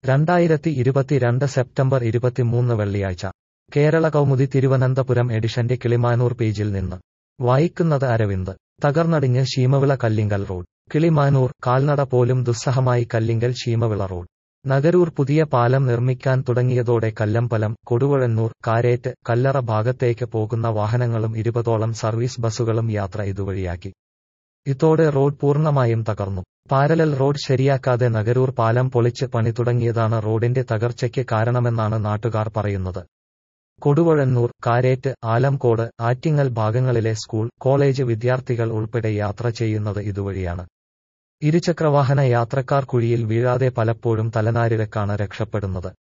രണ്ടായിരത്തി ഇരുപത്തിരണ്ട് സെപ്റ്റംബർ ഇരുപത്തിമൂന്ന് വെള്ളിയാഴ്ച കേരള കൗമുദി തിരുവനന്തപുരം എഡിഷന്റെ കിളിമാനൂർ പേജിൽ നിന്ന് വായിക്കുന്നത് അരവിന്ദ് തകർന്നടിഞ്ഞ് ശീമവിള കല്ലിങ്കൽ റോഡ് കിളിമാനൂർ കാൽനട പോലും ദുസ്സഹമായി കല്ലിങ്കൽ ശീമവിള റോഡ് നഗരൂർ പുതിയ പാലം നിർമ്മിക്കാൻ തുടങ്ങിയതോടെ കല്ലമ്പലം കൊടുവഴന്നൂർ കാരേറ്റ് കല്ലറ ഭാഗത്തേക്ക് പോകുന്ന വാഹനങ്ങളും ഇരുപതോളം സർവീസ് ബസ്സുകളും യാത്ര ഇതുവഴിയാക്കി ഇതോടെ റോഡ് പൂർണ്ണമായും തകർന്നു പാരലൽ റോഡ് ശരിയാക്കാതെ നഗരൂർ പാലം പൊളിച്ച് പണി തുടങ്ങിയതാണ് റോഡിന്റെ തകർച്ചയ്ക്ക് കാരണമെന്നാണ് നാട്ടുകാർ പറയുന്നത് കൊടുവഴന്നൂർ കാരേറ്റ് ആലംകോട് ആറ്റിങ്ങൽ ഭാഗങ്ങളിലെ സ്കൂൾ കോളേജ് വിദ്യാർത്ഥികൾ ഉൾപ്പെടെ യാത്ര ചെയ്യുന്നത് ഇതുവഴിയാണ് ഇരുചക്രവാഹന യാത്രക്കാർ കുഴിയിൽ വീഴാതെ പലപ്പോഴും തലനാരിഴക്കാണ് രക്ഷപ്പെടുന്നത്